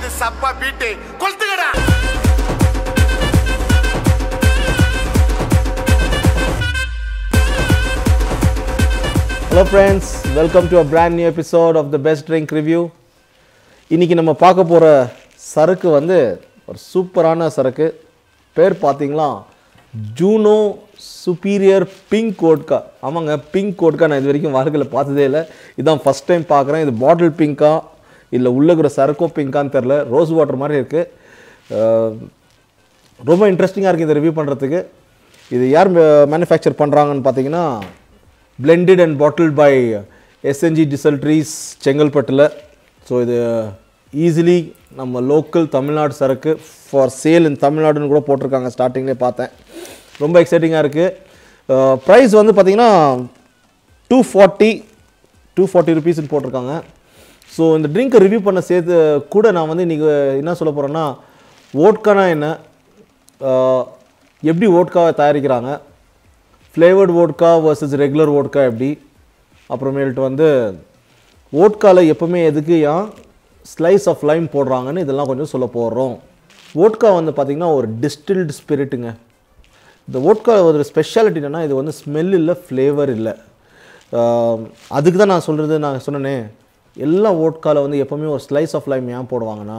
இது சப்பா பீட்டு கொளுத்துக்கடா hello friends welcome to a brand new episode of the best drink review இன்றைக்கி நம்ம பார்க்க போகிற சரக்கு வந்து ஒரு சூப்பரான சரக்கு பேர் பார்த்தீங்களா ஜூனோ சுப்பீரியர் பிங்க் கோட்கா ஆமாங்க பிங்க் கோட்கா நான் இது வரைக்கும் வாழ்க்கையில் பார்த்ததே இல்லை இதான் ஃபஸ்ட் டைம் பார்க்குறேன் இது பாட்டில் பிங்க்கா இல்லை உள்ளே இருக்கிற சரக்கோ பிங்கான்னு தெரில ரோஸ் வாட்டர் மாதிரி இருக்குது ரொம்ப இன்ட்ரெஸ்டிங்காக இருக்குது இதை ரிவ்யூ பண்ணுறதுக்கு இது யார் மேனுஃபேக்சர் பண்ணுறாங்கன்னு பார்த்தீங்கன்னா blended and bottled by SNG distilleries செங்கல்பட்டில் ஸோ இது ஈஸிலி நம்ம லோக்கல் தமிழ்நாடு சரக்கு ஃபார் சேல் இன் தமிழ்நாடுன்னு கூட போட்டிருக்காங்க ஸ்டார்டிங்லேயே பார்த்தேன் ரொம்ப எக்ஸைட்டிங்காக இருக்குது ப்ரைஸ் வந்து பார்த்தீங்கன்னா டூ ஃபார்ட்டி டூ ஃபார்ட்டி ருபீஸ்னு போட்டிருக்காங்க ஸோ இந்த ட்ரிங்க்கை ரிவ்யூ பண்ண சேர்த்து கூட நான் வந்து இன்றைக்கி என்ன சொல்ல போகிறேன்னா ஓட்கானா என்ன ஆஹ் எப்படி ஓட்காவை தயாரிக்கிறாங்க flavoured vodka versus regular vodka எப்படி அப்புறமேல்ட்டு வந்து ஓட்காவில் எப்பவுமே எதுக்கு ஏன் ஸ்லைஸ் ஆஃப் லைம் போடுறாங்கன்னு இதெல்லாம் கொஞ்சம் சொல்ல போகிறோம் ஓட்கா வந்து பார்த்திங்கன்னா ஒரு டிஸ்டில்டு ஸ்பிரிட்டுங்க இந்த ஓட்கா ஒரு ஸ்பெஷாலிட்டி என்னென்னா இது வந்து ஸ்மெல் இல்லை ஃப்ளேவர் இல்லை ஆஹ் அதுக்கு தான் நான் சொல்கிறது நான் சொன்னேனே எல்லா ஓட்காவில் வந்து எப்போவுமே ஒரு ஸ்லைஸ் ஆஃப் லைம் ஏன் போடுவாங்கன்னா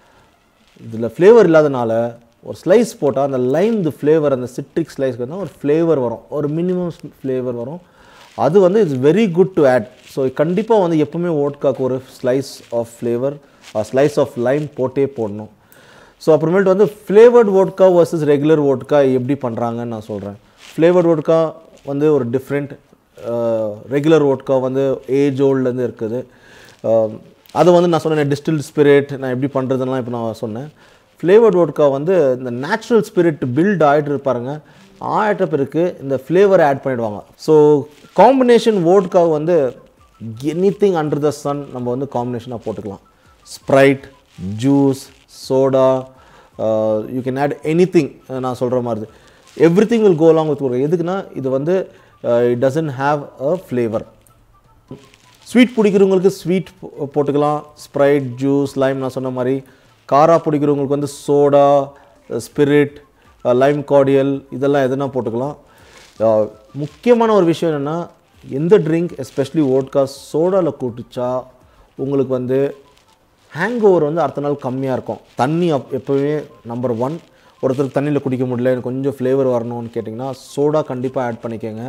இதில் ஃப்ளேவர் இல்லாதனால ஒரு ஸ்லைஸ் போட்டால் அந்த லைம் ஃப்ளேவர் அந்த சிட்ரிக் ஸ்லைஸ்க்கு வந்து ஒரு ஃப்ளேவர் வரும் ஒரு மினிமம் ஃப்ளேவர் வரும் அது வந்து it's very good to add so கண்டிப்பாக வந்து எப்பவுமே ஓட்காக்கு ஒரு slice of flavour slice of lime போட்டே போடணும் ஸோ அப்புறமேட்டு வந்து flavoured vodka versus regular vodka எப்படி பண்ணுறாங்கன்னு நான் சொல்கிறேன் ஃப்ளேவர்ட் ஓட்கா வந்து ஒரு டிஃப்ரெண்ட் ரெகுலர் ஓட்கா வந்து ஏஜ் ஓல்ட்லேருந்து இருக்குது அஹ், அது வந்து நான் சொன்னேன் டிஸ்டில் ஸ்பிரிட் நான் எப்படி பண்ணுறதுலாம் இப்போ நான் சொன்னேன் ஃப்ளேவர்ட் ஓட்கா வந்து இந்த நேச்சுரல் ஸ்பிரிட் பில்ட் ஆகிட்டு இருப்பாருங்க ஆயிட்ட பிறகு இந்த ஃப்ளேவர் ஆட் பண்ணிடுவாங்க ஸோ காம்பினேஷன் ஓட்கா வந்து anything under the sun நம்ம வந்து காம்பினேஷனாக போட்டுக்கலாம் Sprite juice soda you can add anything நான் சொல்கிற மாதிரி everything will go along with எதுக்குன்னா இது வந்து it doesn't have a flavour sweet பிடிக்கிறவங்களுக்கு ஸ்வீட் போட்டுக்கலாம் ஸ்ப்ரைட் ஜூஸ் லைம் நான் சொன்ன மாதிரி காரா பிடிக்கிறவங்களுக்கு வந்து சோடா ஸ்பிரிட் லைம் கார்டியல் இதெல்லாம் எதுனா போட்டுக்கலாம் அஹ், முக்கியமான ஒரு விஷயம் என்னென்னா எந்த ட்ரிங்க் எஸ்பெஷலி ஓட்கா சோடாவில் குடிச்சா உங்களுக்கு வந்து ஹேங் ஓவர் வந்து அடுத்த நாள் கம்மியாக இருக்கும் தண்ணி அப் எப்போவுமே நம்பர் ஒன் ஒருத்தருக்கு தண்ணியில் குடிக்க முடியல எனக்கு கொஞ்சம் ஃப்ளேவர் வரணும்னு கேட்டிங்கன்னா சோடா கண்டிப்பாக ஆட் பண்ணிக்கோங்க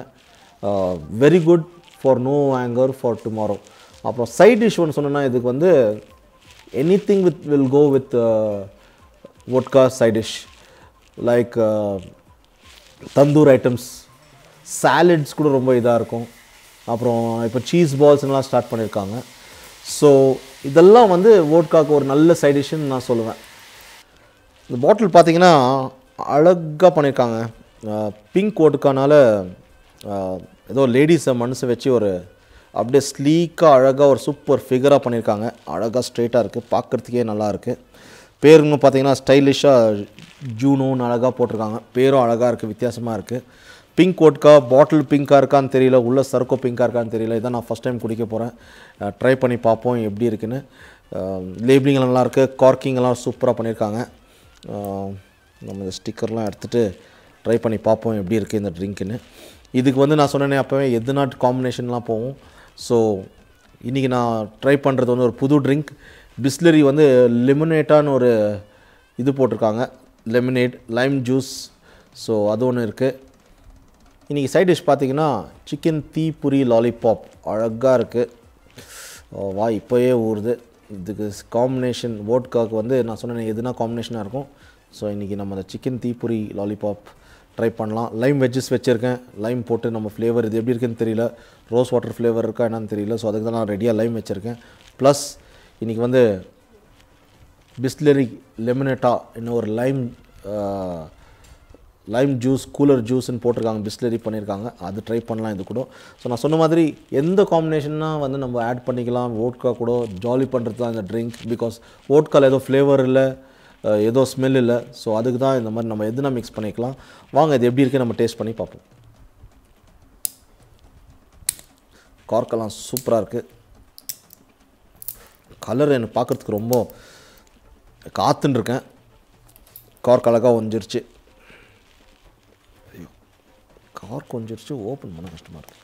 very good for no anger for tomorrow அப்புறம் சைட் டிஷ் ஒன்று சொன்னேன்னா இதுக்கு வந்து anything with will go with vodka side dish like tandoor items salads கூட ரொம்ப இதாக இருக்கும் அப்புறம் இப்போ சீஸ் பால்ஸ்லாம் ஸ்டார்ட் பண்ணியிருக்காங்க ஸோ இதெல்லாம் வந்து ஓட்காக்கு ஒரு நல்ல சைட் டிஷ்ஷுன்னு நான் சொல்லுவேன் இந்த பாட்டில் பார்த்தீங்கன்னா அழகாக பண்ணியிருக்காங்க பிங்க் ஓட்டுக்கானால ஏதோ லேடிஸை மனசை வச்சு ஒரு அப்படியே ஸ்லீக்காக அழகாக ஒரு சூப்பர் ஃபிகராக பண்ணியிருக்காங்க அழகாக ஸ்ட்ரெயிட்டாக இருக்குது பார்க்குறதுக்கே நல்லா இருக்குது பேருங்க பார்த்தீங்கன்னா ஸ்டைலிஷாக ஜூனோன்னு அழகாக போட்டிருக்காங்க பேரும் அழகாக இருக்குது வித்தியாசமாக இருக்குது பிங்க் ஓட்கா பாட்டில் பிங்காக இருக்கான்னு தெரியல உள்ள சர்க்கோ பிங்காக இருக்கான்னு தெரியல இதான் நான் ஃபஸ்ட் டைம் குடிக்க போகிறேன் ட்ரை பண்ணி பார்ப்போம் எப்படி இருக்குன்னு லேபிளிங் நல்லா இருக்குது கார்க்கிங் எல்லாம் சூப்பராக பண்ணியிருக்காங்க ஆஹ் நம்ம இந்த ஸ்டிக்கர்லாம் எடுத்துகிட்டு ட்ரை பண்ணி பார்ப்போம் எப்படி இருக்குது இந்த ட்ரிங்க்குன்னு இதுக்கு வந்து நான் சொன்னேனே அப்போவே எது நாட் காம்பினேஷன்லாம் போகும் ஸோ இன்றைக்கி நான் ட்ரை பண்ணுறது வந்து ஒரு புது ட்ரிங்க் பிஸ்லரி வந்து லெமனேட்டான்னு ஒரு இது போட்டிருக்காங்க லெமனேட் லைம் ஜூஸ் ஸோ அது ஒன்று இருக்குது இன்றைக்கி சைட் டிஷ் பார்த்தீங்கன்னா சிக்கன் தீபுரி லாலிபாப் அழகாக இருக்குது வா இப்போயே ஊறுது இதுக்கு காம்பினேஷன் வோட்காக்கு வந்து நான் சொன்னேன் எதுனா காம்பினேஷனாக இருக்கும் ஸோ இன்றைக்கி நம்ம அந்த சிக்கன் தீபுரி லாலிபாப் ட்ரை பண்ணலாம் லைம் வெஜ்ஜஸ் வச்சுருக்கேன் லைம் போட்டு நம்ம ஃப்ளேவர் இது எப்படி இருக்குன்னு தெரியல ரோஸ் வாட்டர் ஃப்ளேவர் இருக்கா என்னன்னு தெரியல ஸோ அதுக்கு தான் நான் ரெடியாக லைம் வச்சுருக்கேன் ப்ளஸ் இன்றைக்கி வந்து பிஸ்லரி லெமனேட்டா இன்னும் ஒரு லைம் லைம் ஜூஸ் கூலர் ஜூஸ்ன்னு போட்டிருக்காங்க பிஸ்லரி பண்ணியிருக்காங்க அது ட்ரை பண்ணலாம் இது கூட ஸோ நான் சொன்ன மாதிரி எந்த காம்பினேஷன்னா வந்து நம்ம ஆட் பண்ணிக்கலாம் ஓட்கா கூட ஜாலி பண்ணுறது தான் இந்த ட்ரிங்க் பிகாஸ் ஓட்கால் ஏதோ ஃப்ளேவர் இல்லை அஹ், ஏதோ ஸ்மெல் இல்லை ஸோ அதுக்கு தான் இந்த மாதிரி நம்ம எதுனா மிக்ஸ் பண்ணிக்கலாம் வாங்க இது எப்படி இருக்குது நம்ம டேஸ்ட் பண்ணி பார்ப்போம் கார்க்கெல்லாம் சூப்பராக இருக்குது கலர் எனக்கு பார்க்குறதுக்கு ரொம்ப காத்துன்னு இருக்கேன் கார்க் அழகாக ஒஞ்சிருச்சு ஐயோ கார்க் ஒஞ்சிருச்சு ஓப்பன் பண்ண கஷ்டமாக இருக்கு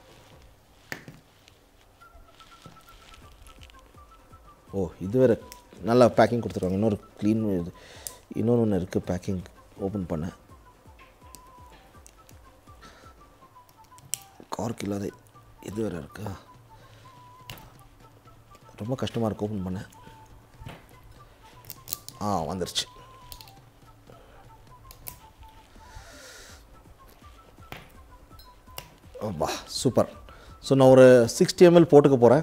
ஓ இது வேறு நல்லா பேக்கிங் கொடுத்துருவாங்க இன்னொரு க்ளீன் இது இன்னொன்று ஒன்று இருக்குது பேக்கிங் ஓப்பன் பண்ண கார்க் இல்லாத இது வேறு இருக்கா ரொம்ப கஷ்டமாக இருக்கு ஓப்பன் பண்ண ஆ வந்துருச்சு அப்பா சூப்பர் ஸோ நான் ஒரு சிக்ஸ்டி எம்எல் போட்டுக்க போகிறேன்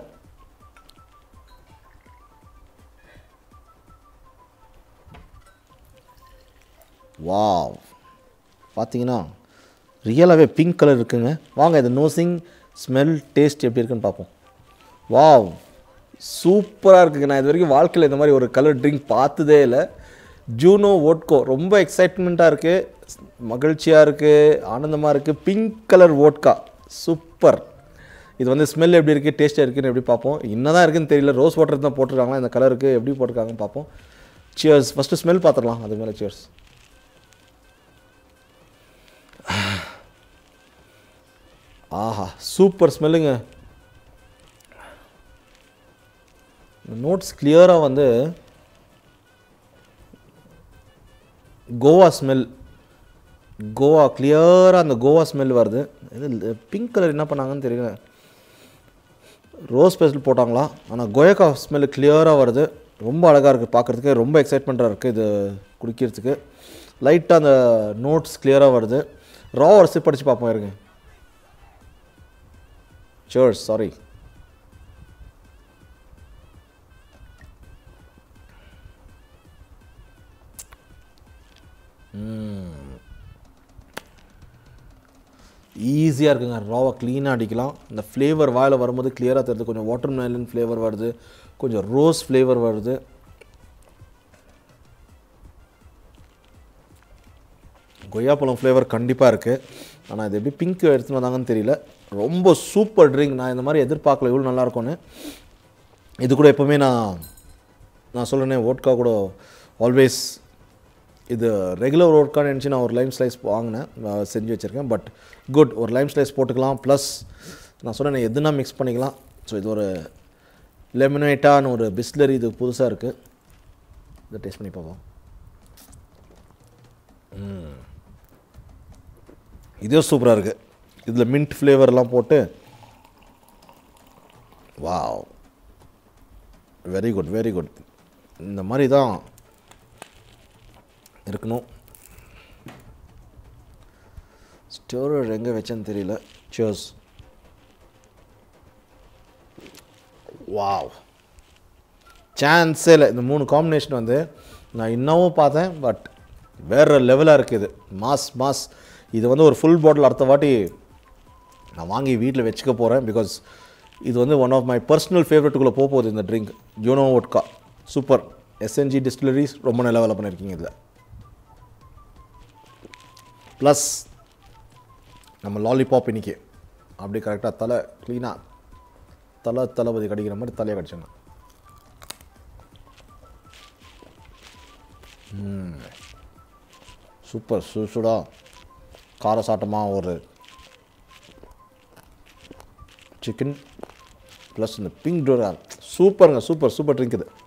வாவ் பார்த்தீங்கன்னா ரியலாகவே பிங்க் கலர் இருக்குங்க வாங்க இது நோசிங் ஸ்மெல் டேஸ்ட் எப்படி இருக்குன்னு பார்ப்போம் வாவ் சூப்பராக இருக்குங்க நான் இது வரைக்கும் வாழ்க்கையில் இந்த மாதிரி ஒரு கலர் ட்ரிங்க் பார்த்ததே இல்லை ஜூனோ ஓட்கோ ரொம்ப எக்ஸைட்மெண்ட்டாக இருக்குது மகிழ்ச்சியாக இருக்குது ஆனந்தமாக இருக்குது பிங்க் கலர் ஓட்கா சூப்பர் இது வந்து ஸ்மெல் எப்படி இருக்குது டேஸ்ட்டாக இருக்குன்னு எப்படி பார்ப்போம் என்னதான் இருக்குன்னு தெரியல ரோஸ் வாட்டர் தான் போட்டிருக்காங்களா இந்த கலருக்கு எப்படி போட்டிருக்காங்கன்னு பார்ப்போம் சியர்ஸ் ஃபஸ்ட்டு ஸ்மெல் பார்த்துடலாம் அது மேலே சியர்ஸ் ஆஹா சூப்பர் ஸ்மெல்லுங்க நோட்ஸ் கிளியராக வந்து கோவா ஸ்மெல் கோவா கிளியராக அந்த கோவா ஸ்மெல் வருது இது பிங்க் கலர் என்ன பண்ணாங்கன்னு தெரியல ரோஸ் பெஸ்டில் போட்டாங்களா ஆனால் கோயக்கா ஸ்மெல் கிளியராக வருது ரொம்ப அழகாக இருக்குது பார்க்குறதுக்கு ரொம்ப எக்ஸைட்மெண்ட்டாக இருக்குது இது குடிக்கிறதுக்கு லைட்டாக அந்த நோட்ஸ் கிளியராக வருது ரா ஒரு சிப் படித்து பார்ப்போம் இருங்க Cheers, சாரி ஈஸியாக இருக்குங்க ராவை க்ளீனாக அடிக்கலாம் இந்த ஃப்ளேவர் வாயில் வரும்போது கிளியராக தெரியுது கொஞ்சம் வாட்டர் மெலன் ஃப்ளேவர் வருது கொஞ்சம் ரோஸ் ஃப்ளேவர் வருது கொய்யாப்பழம் ஃப்ளேவர் கண்டிப்பாக இருக்குது ஆனால் இது எப்படி பிங்க் எடுத்துன்னு வந்தாங்கன்னு தெரியல ரொம்ப சூப்பர் ட்ரிங்க் நான் இந்த மாதிரி எதிர்பார்க்கல இவ்வளோ நல்லா இருக்கும்னு இது கூட எப்போவுமே நான் நான் சொல்கிறேனே ஓட்கா கூட ஆல்வேஸ் இது ரெகுலர் ஓட்கான்னு நினச்சி நான் ஒரு லைம் ஸ்லைஸ் வாங்கினேன் நான் செஞ்சு வச்சுருக்கேன் பட் குட் ஒரு லைம் ஸ்லைஸ் போட்டுக்கலாம் ப்ளஸ் நான் சொன்னேன் எதுனா மிக்ஸ் பண்ணிக்கலாம் ஸோ இது ஒரு லெமினேட்டான ஒரு பிஸ்லரி இது புதுசாக இருக்குது இதை டேஸ்ட் பண்ணி பார்ப்போம் இதே சூப்பராக இருக்குது இதில் மின்ட் ஃப்ளேவர்லாம் போட்டு wow very good very good இந்த மாதிரி தான் இருக்கணும் ஸ்டோரேஜ் எங்கே வச்சேன்னு தெரியல சியர்ஸ் வாவ் சான்ஸே இல்லை இந்த மூணு காம்பினேஷன் வந்து நான் இன்னமும் பார்த்தேன் பட் வேறு லெவலாக இருக்குது மாஸ் மாஸ் இது வந்து ஒரு ஃபுல் பாட்டில் அடுத்த வாட்டி நான் வாங்கி வீட்டில் வச்சுக்க போகிறேன் பிகாஸ் இது வந்து ஒன் ஆஃப் மை பர்சனல் ஃபேவரட்டுக்குள்ளே போக போகுது இந்த drink Juno vodka super SNG distilleries ரொம்ப நல்லா வேலை பண்ணியிருக்கீங்க இதில் ப்ளஸ் நம்ம லாலிபாப் இன்னைக்கு அப்படி கரெக்டாக தலை க்ளீனாக தலை தளபதி கடிக்கிற மாதிரி தலையை கடிச்சோங்க சூப்பர் சுசுடா காரசாட்டமாக ஒரு சிக்கன் ப்ளஸ் இந்த பிங்க் டோரா சூப்பருங்க சூப்பர் சூப்பர் ட்ரிங்க் இது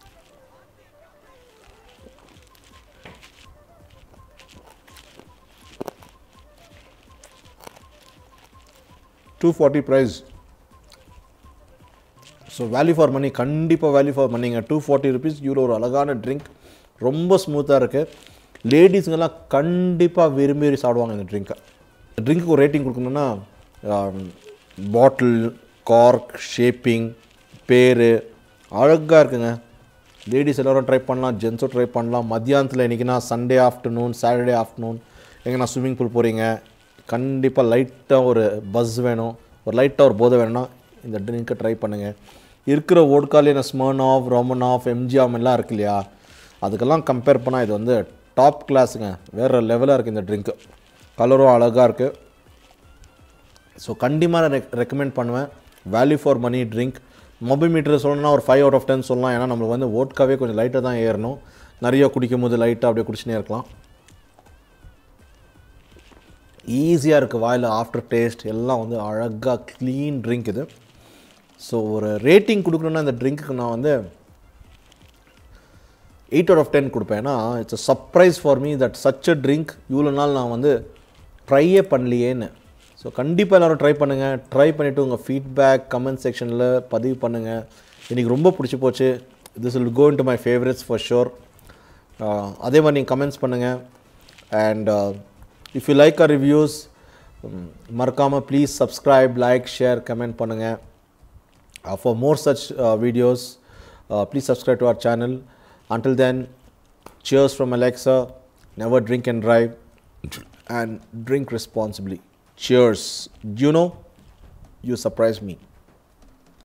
two forty price so value for money கண்டிப்பாக வேல்யூ ஃபார் மணிங்க டூ ஃபார்ட்டி ருபீஸ் இவ்வளோ ஒரு அழகான ட்ரிங்க் ரொம்ப ஸ்மூத்தாக இருக்குது லேடிஸுங்கெல்லாம் கண்டிப்பாக விரும்பி சாப்பிடுவாங்க இந்த ட்ரிங்க்கை ட்ரிங்க்கு ஒரு ரேட்டிங் கொடுக்கணுன்னா பாட்டில் கார்க் ஷேப்பிங் பேர் அழகாக இருக்குங்க லேடிஸ் எல்லோரும் ட்ரை பண்ணலாம் ஜென்ஸும் ட்ரை பண்ணலாம் மத்தியானத்தில் இன்றைக்கினா சண்டே ஆஃப்டர்நூன் சாட்டர்டே ஆஃப்டர்நூன் எங்கன்னா ஸ்விம்மிங் பூல் போகிறீங்க கண்டிப்பாக லைட்டாக ஒரு பஸ் வேணும் ஒரு லைட்டாக ஒரு போதை வேணும்னா இந்த ட்ரிங்க்கை ட்ரை பண்ணுங்கள் இருக்கிற ஓட்காலே நான் ஸ்மர்ன் ஆஃப் ரோமன் ஆஃப் எம்ஜிஆம் எல்லாம் இருக்கு இல்லையா அதுக்கெல்லாம் கம்பேர் பண்ணால் இது வந்து டாப் கிளாஸுங்க வேறு லெவலாக இருக்குது இந்த ட்ரிங்க்கு கலரும் அழகாக இருக்குது ஸோ கண்டிப்பாக ரெக் ரெக்கமெண்ட் பண்ணுவேன் value for money drink mobile meter சொல்லணும்னா ஒரு ஃபைவ் அவுட் ஆஃப் டென் சொல்லலாம் ஏன்னா நம்மளுக்கு வந்து ஓட்காவே கொஞ்சம் லைட்டாக தான் ஏறணும் நிறைய குடிக்கும் போது லைட்டாக அப்படியே குடிச்சுனே இருக்கலாம் ஈஸியாக இருக்குது வாயில் ஆஃப்டர் டேஸ்ட் எல்லாம் வந்து அழகாக க்ளீன் ட்ரிங்க் இது ஸோ ஒரு ரேட்டிங் கொடுக்கணுன்னா இந்த ட்ரிங்க்குக்கு நான் வந்து எயிட் அவுட் ஆஃப் டென் கொடுப்பேன் ஏன்னா it's a surprise for me that such a drink இவ்வளோ நாள் நான் வந்து ட்ரையே பண்ணலையேன்னு ஸோ கண்டிப்பாக எல்லோரும் ட்ரை பண்ணுங்கள் ட்ரை பண்ணிவிட்டு உங்கள் ஃபீட்பேக் கமெண்ட் செக்ஷனில் பதிவு பண்ணுங்கள் எனக்கு ரொம்ப பிடிச்சி போச்சு this will go to my favourites for sure அதே மாதிரி நீங்கள் கமெண்ட்ஸ் பண்ணுங்கள் and if you like our reviews மறக்காமல் please subscribe like share comment பண்ணுங்கள் uh, for more such uh, videos uh, please subscribe to our channel until then cheers from alexa never drink and drive and drink responsibly cheers you know you surprise me